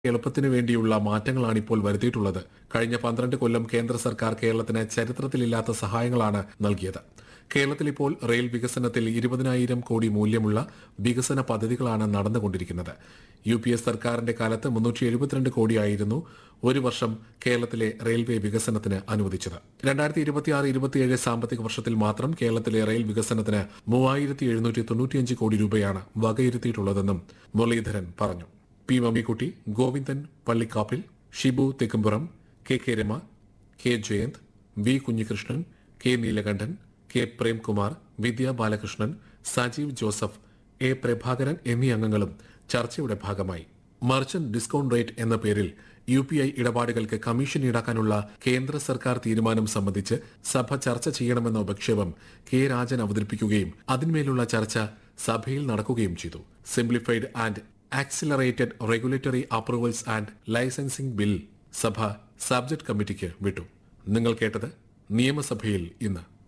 എളുപ്പത്തിനു വേണ്ടിയുള്ള മാറ്റങ്ങളാണ് ഇപ്പോൾ വരുത്തിയിട്ടുള്ളത് കഴിഞ്ഞ പന്ത്രണ്ട് കൊല്ലം കേന്ദ്ര സർക്കാർ കേരളത്തിന് ചരിത്രത്തിലില്ലാത്ത സഹായങ്ങളാണ് നൽകിയത് കേരളത്തിൽ ഇപ്പോൾ റെയിൽ വികസനത്തിൽ ഇരുപതിനായിരം കോടി മൂല്യമുള്ള വികസന പദ്ധതികളാണ് നടന്നുകൊണ്ടിരിക്കുന്നത് യു പി എസ് സർക്കാരിന്റെ കാലത്ത് മുന്നൂറ്റി എഴുപത്തിരണ്ട് കോടിയായിരുന്നു ഒരു വർഷം കേരളത്തിലെ റെയിൽവേ വികസനത്തിന് അനുവദിച്ചത് രണ്ടായിരത്തി ഇരുപത്തിയാറ് ഇരുപത്തിയേഴ് സാമ്പത്തിക വർഷത്തിൽ മാത്രം കേരളത്തിലെ റെയിൽ വികസനത്തിന് മൂവായിരത്തി എഴുന്നൂറ്റി തൊണ്ണൂറ്റിയഞ്ച് കോടി രൂപയാണ് വകയിരുത്തിയിട്ടുള്ളതെന്നും മുരളീധരൻ പറഞ്ഞു P Mammikutty Govindan Pallikkappil Shibu Thekkumpuram K K Rama K Jayanth V Kunhikrishnan K Neelakandan K Premkumar Vidya Balakrishnan Sajeev Joseph A Prabhakaran എന്നീ അംഗങ്ങളും ചർച്ചയുടെ ഭാഗമായി മർച്ചന്റ് ഡിസ്കൌണ്ട് റേറ്റ് എന്ന പേരിൽ യു പി ഐ ഇടപാടുകൾക്ക് കമ്മീഷൻ ഈടാക്കാനുള്ള കേന്ദ്ര സർക്കാർ തീരുമാനം സംബന്ധിച്ച് സഭ ചർച്ച ചെയ്യണമെന്ന ഉപക്ഷേപം കെ രാജൻ അവതരിപ്പിക്കുകയും അതിന്മേലുള്ള ചർച്ച സഭയിൽ നടക്കുകയും ചെയ്തു simplified and accelerated regulatory approvals and licensing bill സഭ സബ്ജക്ട് കമ്മിറ്റിക്ക് വിട്ടു നിങ്ങൾ കേട്ടത് നിയമസഭയിൽ ഇന്ന്